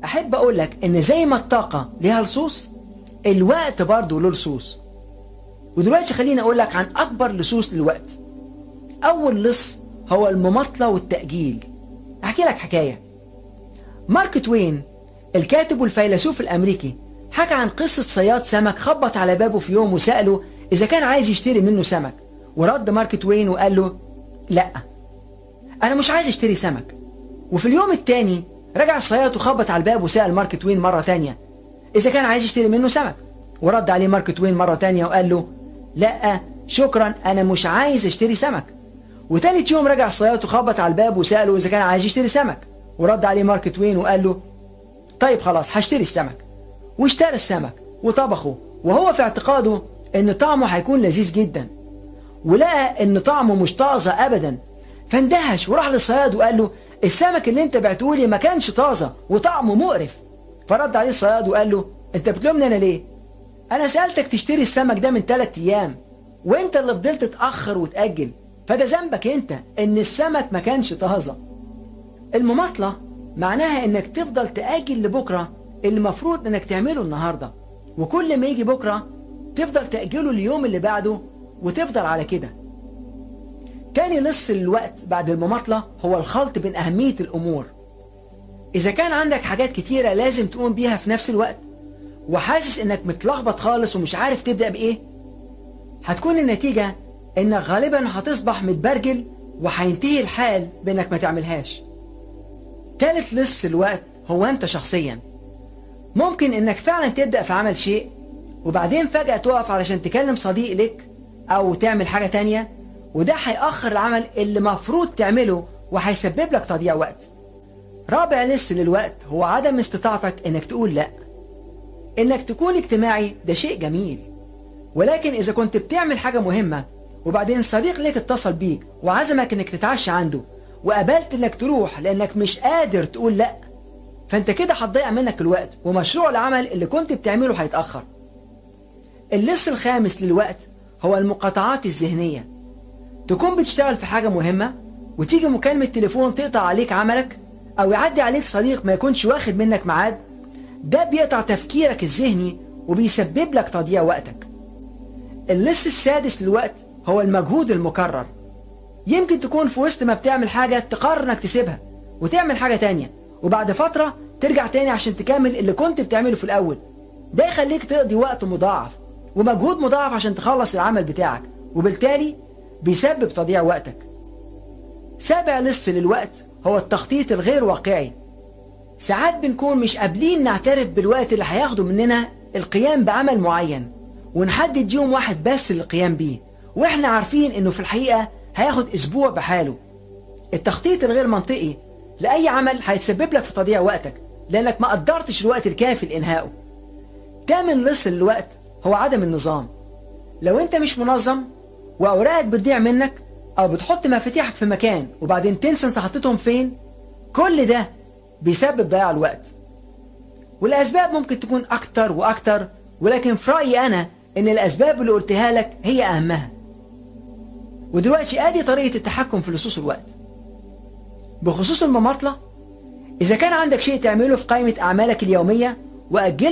أحب أقول لك إن زي ما الطاقة ليها لصوص الوقت برضه له لصوص ودلوقتي خليني أقول لك عن أكبر لصوص للوقت أول لص هو المماطلة والتأجيل أحكي لك حكاية مارك توين الكاتب والفيلسوف الأمريكي حكى عن قصة صياد سمك خبط على بابه في يوم وسأله إذا كان عايز يشتري منه سمك ورد مارك توين وقال له لا أنا مش عايز اشتري سمك وفي اليوم التاني رجع الصياد وخبط على الباب وسأل مارك توين مرة تانية إذا كان عايز يشتري منه سمك ورد عليه مارك توين مرة تانية وقال له لا شكرا أنا مش عايز اشتري سمك وتالت يوم رجع الصياد وخبط على الباب وسأله إذا كان عايز يشتري سمك ورد عليه مارك توين وقال له طيب خلاص هشتري السمك واشترى السمك وطبخه وهو في اعتقاده ان طعمه هيكون لذيذ جدا ولقى ان طعمه مش طازه ابدا فاندهش وراح للصياد وقال له السمك اللي انت بعته لي ما كانش طازه وطعمه مقرف فرد عليه الصياد وقال له انت بتلومني انا ليه انا سالتك تشتري السمك ده من ثلاث ايام وانت اللي فضلت تاخر وتاجل فده ذنبك انت ان السمك ما كانش طازه المماطله معناها انك تفضل تاجل لبكره اللي المفروض انك تعمله النهارده وكل ما يجي بكره تفضل تاجله اليوم اللي بعده وتفضل على كده تاني لص الوقت بعد المماطلة هو الخلط بين أهمية الأمور إذا كان عندك حاجات كتيرة لازم تقوم بيها في نفس الوقت وحاسس إنك متلخبط خالص ومش عارف تبدأ بإيه هتكون النتيجة إنك غالبا هتصبح متبرجل وهينتهي الحال بإنك ما تعملهاش تالت لص الوقت هو أنت شخصيا ممكن إنك فعلا تبدأ في عمل شيء وبعدين فجأة تقف علشان تكلم صديق لك أو تعمل حاجة تانية وده هيأخر العمل اللي مفروض تعمله وهيسبب لك تضييع وقت رابع لص للوقت هو عدم استطاعتك انك تقول لا انك تكون اجتماعي ده شيء جميل ولكن اذا كنت بتعمل حاجة مهمة وبعدين صديق ليك اتصل بيك وعزمك انك تتعشى عنده وقبلت انك تروح لانك مش قادر تقول لا فانت كده هتضيع منك الوقت ومشروع العمل اللي كنت بتعمله هيتأخر اللص الخامس للوقت هو المقاطعات الذهنيه تكون بتشتغل في حاجة مهمة وتيجي مكالمة تليفون تقطع عليك عملك أو يعدي عليك صديق ما يكونش واخد منك ميعاد ده بيقطع تفكيرك الذهني وبيسبب لك تضييع وقتك اللص السادس للوقت هو المجهود المكرر يمكن تكون في وسط ما بتعمل حاجة تقرر انك تسيبها وتعمل حاجة تانية وبعد فترة ترجع تاني عشان تكمل اللي كنت بتعمله في الأول ده يخليك تقضي وقت مضاعف ومجهود مضاعف عشان تخلص العمل بتاعك وبالتالي بيسبب تضييع وقتك سابع لص للوقت هو التخطيط الغير واقعي ساعات بنكون مش قابلين نعترف بالوقت اللي هياخده مننا القيام بعمل معين ونحدد يوم واحد بس للقيام بيه واحنا عارفين انه في الحقيقة هياخد اسبوع بحاله التخطيط الغير منطقي لأي عمل هيسبب لك في تضييع وقتك لأنك ما قدرتش الوقت الكافي لإنهائه تامن لص للوقت هو عدم النظام لو انت مش منظم واوراقك بتضيع منك او بتحط مفاتيحك في مكان وبعدين تنسى انت حطيتهم فين كل ده بيسبب ضياع الوقت والاسباب ممكن تكون اكتر واكتر ولكن في رايي انا ان الاسباب اللي قلتها لك هي اهمها ودلوقتي ادي طريقه التحكم في لصوص الوقت بخصوص المماطله اذا كان عندك شيء تعمله في قائمه اعمالك اليوميه واجل